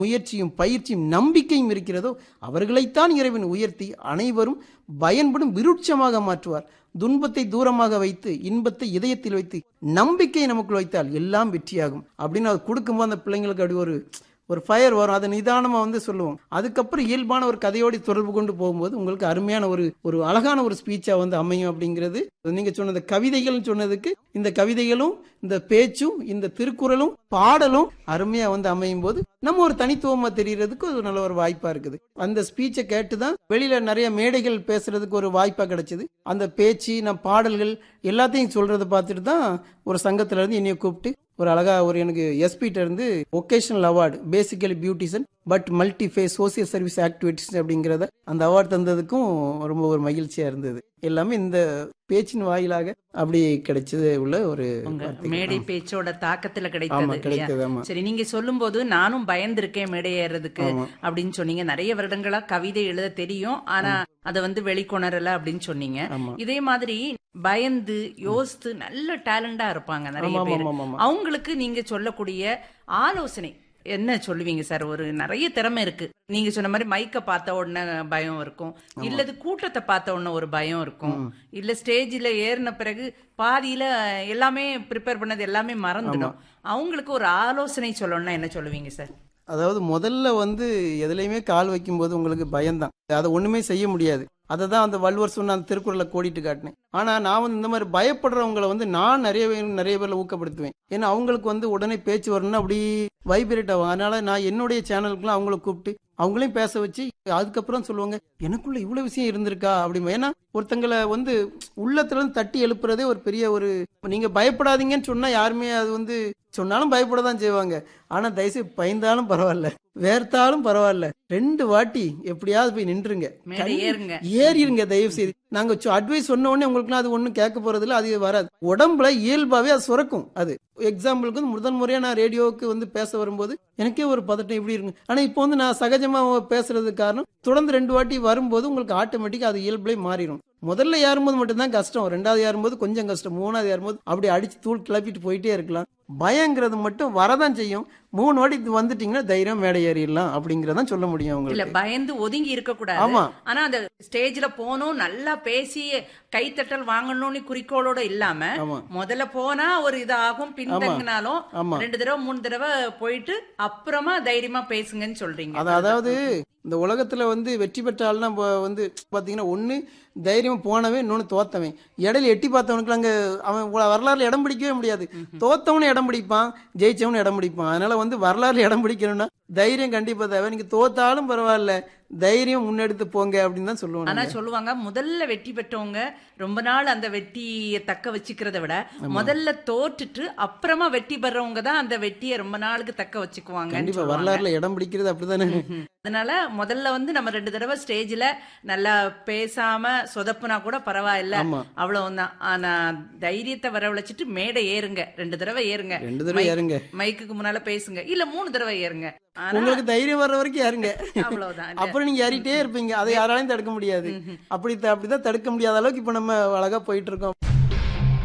முயற்சியும் பயிற்சியும் நம்பிக்கையும் இருக்கிறதோ அவர்களைத்தான் இறைவன் உயர்த்தி அனைவரும் பயன்படும் விருட்சமாக மாற்றுவார் துன்பத்தை தூரமாக வைத்து இன்பத்தை இதயத்தில் வைத்து நம்பிக்கையை நமக்குள் வைத்தால் எல்லாம் வெற்றியாகும் அப்படின்னு அது கொடுக்கும்போது அந்த பிள்ளைங்களுக்கு அப்படி ஒரு ஒரு ஃபயர் வரும் அதை நிதானமாக வந்து சொல்லுவோம் அதுக்கப்புறம் இயல்பான ஒரு கதையோடு தொடர்பு கொண்டு போகும்போது உங்களுக்கு அருமையான ஒரு ஒரு அழகான ஒரு ஸ்பீச்சாக வந்து அமையும் அப்படிங்கிறது நீங்கள் சொன்னது கவிதைகள்னு சொன்னதுக்கு இந்த கவிதைகளும் இந்த பேச்சும் இந்த திருக்குறளும் பாடலும் அருமையாக வந்து அமையும் போது நம்ம ஒரு தனித்துவமாக தெரியறதுக்கு ஒரு நல்ல ஒரு வாய்ப்பாக இருக்குது அந்த ஸ்பீச்சை கேட்டு தான் வெளியில் நிறைய மேடைகள் பேசுறதுக்கு ஒரு வாய்ப்பாக கிடைச்சிது அந்த பேச்சு நான் பாடல்கள் எல்லாத்தையும் சொல்றதை பார்த்துட்டு தான் ஒரு சங்கத்துல இருந்து என்னைய கூப்பிட்டு ஒரு அழகா ஒரு எனக்கு எஸ்பிட்ட இருந்து vocational award basically beautician but multi face social service activities அப்படிங்கிறத அந்த அவார்டு தந்ததுக்கும் ரொம்ப ஒரு மகிழ்ச்சியா இருந்தது எல்லாமே இந்த பேச்சின் வாயிலாக அப்படி கிடைச்சது உள்ள ஒரு உங்க வார்த்தைகள். மேடை பேச்சோட தாக்கத்துல ஆமா கிடைத்தது இல்லையா? கிடைத்தது ஆமா சரி நீங்க சொல்லும்போது நானும் பயந்திருக்கேன் மேடை ஏறதுக்கு ஆமா. அப்படின்னு சொன்னீங்க நிறைய வருடங்களா கவிதை எழுத தெரியும் ஆனா அதை வந்து வெளிக்கொணரல அப்படின்னு சொன்னீங்க ஆமா இதே மாதிரி பயந்து யோசித்து நல்ல டேலண்டா இருப்பாங்க நிறைய ஆமா பேர் ஆமா ஆமா ஆமா அவங்களுக்கு நீங்க சொல்லக்கூடிய ஆலோசனை என்ன சொல்லுவீங்க சார் ஒரு நிறைய திறமை இருக்கு நீங்க சொன்ன மாதிரி மைக்க பார்த்த உடனே பயம் இருக்கும் இல்லது கூட்டத்தை பார்த்த உடனே ஒரு பயம் இருக்கும் ம். இல்ல ஸ்டேஜ்ல ஏறின பிறகு பாதியில எல்லாமே ப்ரிப்பேர் பண்ணது எல்லாமே மறந்துடும் அவங்களுக்கு ஒரு ஆலோசனை சொல்லணும்னா என்ன சொல்லுவீங்க சார் அதாவது முதல்ல வந்து எதுலையுமே கால் வைக்கும்போது உங்களுக்கு பயம்தான் அதை ஒண்ணுமே செய்ய முடியாது அதை தான் அந்த வள்ளுவர் சொன்ன அந்த திருக்குறளை கோடிட்டு காட்டினேன் ஆனா நான் வந்து இந்த மாதிரி பயப்படுறவங்கள வந்து நான் நிறைய பேர் நிறைய பேர்ல ஊக்கப்படுத்துவேன் ஏன்னா அவங்களுக்கு வந்து உடனே பேச்சு வரணும்னா அப்படி வைப்ரேட் ஆகும் அதனால நான் என்னுடைய சேனலுக்குலாம் அவங்கள கூப்பிட்டு அவங்களையும் பேச வச்சு அதுக்கப்புறம் சொல்லுவாங்க எனக்குள்ள இவ்வளவு விஷயம் இருந்திருக்கா அப்படி ஏன்னா ஒருத்தங்களை வந்து உள்ளத்துல இருந்து தட்டி எழுப்புறதே ஒரு பெரிய ஒரு நீங்க பயப்படாதீங்கன்னு சொன்னா யாருமே அது வந்து சொன்னாலும் பயப்பட தான் செய்வாங்க ஆனா தயவுசெய்து பயந்தாலும் பரவாயில்ல வேர்த்தாலும் பரவாயில்ல ரெண்டு வாட்டி எப்படியாவது போய் நின்றுங்க மேடை ஏறுங்க ஏறிடுங்க தயவு செய்து நாங்க அட்வைஸ் சொன்ன உடனே உங்களுக்குலாம் அது ஒண்ணும் கேட்க போறது இல்ல அது வராது உடம்புல இயல்பாவே அது சுரக்கும் அது எக்ஸாம்பிளுக்கு வந்து முதல் முறையா நான் ரேடியோவுக்கு வந்து பேச வரும்போது எனக்கே ஒரு பதட்டம் இப்படி இருக்கு ஆனா இப்போ வந்து நான் சகஜமா பேசுறதுக்கு காரணம் தொடர்ந்து ரெண்டு வாட்டி வரும்போது உங்களுக்கு ஆட்டோமேட்டிக்கா அது இயல்புலே மாறிடும் முதல்ல ஏறும்போது மட்டும்தான் கஷ்டம் ரெண்டாவது ஏறும்போது கொஞ்சம் கஷ்டம் மூணாவது ஏறும்போது அப்படி அடிச்சு தூள் கிளப்பிட்டு போயிட்டே இருக்கலாம் பயங்கிறது மட்டும் வரதான் செய்யும் மூணு வாட்டி இது வந்துட்டீங்கன்னா தைரியம் மேடை ஏறிடலாம் அப்படிங்கறதான் சொல்ல முடியும் இல்ல உங்களுக்கு பயந்து ஒதுங்கி இருக்க கூடாது ஆமா ஆனா அந்த ஸ்டேஜ்ல போகணும் நல்லா பேசி கைத்தட்டல் வாங்கணும்னு குறிக்கோளோட இல்லாம ஆமா முதல்ல போனா ஒரு இதாகும் பின்தங்கினாலும் ஆமா ரெண்டு தடவை மூணு தடவை போயிட்டு அப்புறமா தைரியமா பேசுங்கன்னு சொல்றீங்க அது அதாவது இந்த உலகத்துல வந்து வெற்றி பெற்ற ஆள்னா இப்போ வந்து பாத்தீங்கன்னா ஒண்ணு தைரியம் போனவன் இன்னொன்னு தோத்தவன் இடையில எட்டி பார்த்தவனுக்கு அங்க அவன் உல- வரலாறுல இடம் பிடிக்கவே முடியாது தோத்தவனும் இடம் பிடிப்பான் ஜெயிச்சவனும் இடம் பிடிப்பான் அதனால வந்து வரலாறுல இடம் பிடிக்கணும்னா தைரியம் கண்டிப்பா தேவை நீங்க தோத்தாலும் பரவாயில்ல தைரியம் முன்னெடுத்து போங்க அப்படின்னு தான் சொல்லுவோம் ஆனா நாங்க. சொல்லுவாங்க முதல்ல வெற்றி பெற்றவங்க ரொம்ப நாள் அந்த வெற்றியை தக்க வச்சுக்கிறத விட முதல்ல தோற்றுட்டு அப்புறமா வெற்றி பெறவங்க தான் அந்த வெற்றியை ரொம்ப நாளுக்கு தக்க வச்சுக்குவாங்க கண்டிப்பா வரலாறுல இடம் பிடிக்கிறது அப்படிதானே அதனால முதல்ல வந்து நம்ம ரெண்டு தடவை ஸ்டேஜ்ல நல்லா பேசாம சொதப்புனா கூட பரவாயில்ல ஆமா அவ்வளவுதான் ஆனா தைரியத்தை வரவழைச்சிட்டு மேடை ஏறுங்க ரெண்டு தடவை ஏறுங்க ரெண்டு தடவை ஏறுங்க மைக்குக்கு முன்னால பேசுங்க இல்ல மூணு தடவை ஏறுங்க ஆனா உங்களுக்கு தைரியம் வர்ற வரைக்கும் ஏறுங்க அவ்வளவுதான் இல்ல? அப்புறம் நீங்க ஏறிட்டே இருப்பீங்க அதை யாராலையும் தடுக்க முடியாது அப்படி அப்படிதான் தடுக்க முடியாத அளவுக்கு இப்ப நம்ம அழகா போயிட்டு இருக்கோம்